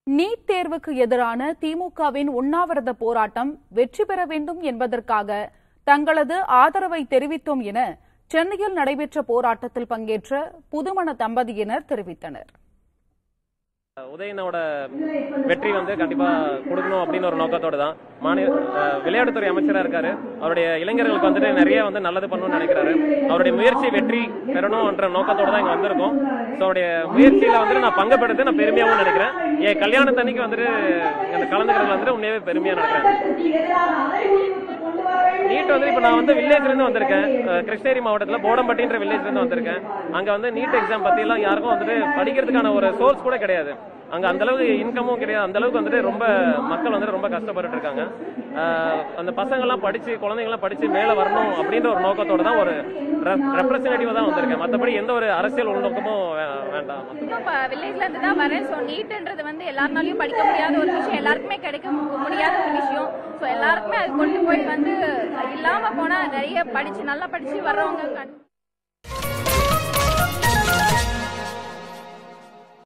NEET தேர்வுக்கு எதிரான திமுகவின் உண்ணாவிரத போராட்டம் வெற்றி பெற வேண்டும் என்பதற்காக தங்களது ஆதரவை தெரிவித்தோம் என சென்னையில் நடைபெற்ற போராட்டத்தில் பங்கேற்ற புதுமண தம்பதியினர் தெரிவித்தனர் உதயனோட வெற்றி வந்து கண்டிப்பா கொடுக்கணும் அப்படின்னு ஒரு நோக்கத்தோட தான் மாநில அஹ், விளையாட்டுத்துறை அமைச்சரா இருக்காரு அவருடைய இளைஞர்களுக்கு வந்துட்டு நிறைய வந்து நல்லது பண்ணணும்னு நினைக்கிறாரு அவருடைய முயற்சி வெற்றி பெறணும்ன்ற நோக்கத்தோட தான் இங்க வந்திருக்கோம் ஸோ அவருடைய முயற்சியில வந்துட்டு நான் பங்கப்படுத்து நான் பெருமையாகவும் நினைக்கிறேன் என் கல்யாணத்தன்னைக்கு வந்துட்டு இந்த கலந்துக்கிறது வந்துட்டு உண்மையாவே பெருமையா நினைக்கிறேன் நீட் வந்து இப்போ நான் வந்து வில்லேஜ்ல இருந்து வந்திருக்கேன் அஹ், கிருஷ்ணகிரி மாவட்டத்தில் போடம்பட்டின்ற வில்லேஜ்ல இருந்து வந்திருக்கேன் அங்க வந்து நீட் எக்ஸாம் பத்தி எல்லாம் யாருக்கும் வந்துட்டு படிக்கிறதுக்கான ஒரு சோர்ஸ் கூட கிடையாது அங்க அந்த அளவுக்கு இன்கமும் கிடையாது அந்த அளவுக்கு வந்துட்டு ரொம்ப மக்கள் வந்துட்டு ரொம்ப கஷ்டப்பட்டு இருக்காங்க அஹ், அந்த பசங்க எல்லாம் படிச்சு குழந்தைங்க எல்லாம் படிச்சு மேல வரணும் அப்படின்ற ஒரு நோக்கத்தோட தான் ஒரு ரெப்ரஸன்டேட்டிவா தான் வந்திருக்கேன் மத்தபடி எந்த ஒரு அரசியல் உள்நோக்கமும் வே- வேண்டாம் இப்போ வில்லேஜ்ல இருந்து தான் வரேன் ஸோ நீட்ன்றது வந்து எல்லாருனாலையும் படிக்க முடியாத ஒரு விஷயம் எல்லாருக்குமே கிடைக்க மு- முடியாத ஒரு விஷயம் ஸோ எல்லாருக்குமே அது கொண்டு போய் வந்து இல்லாம போனா நிறைய படிச்சு நல்லா படிச்சு வர்றவங்க கண்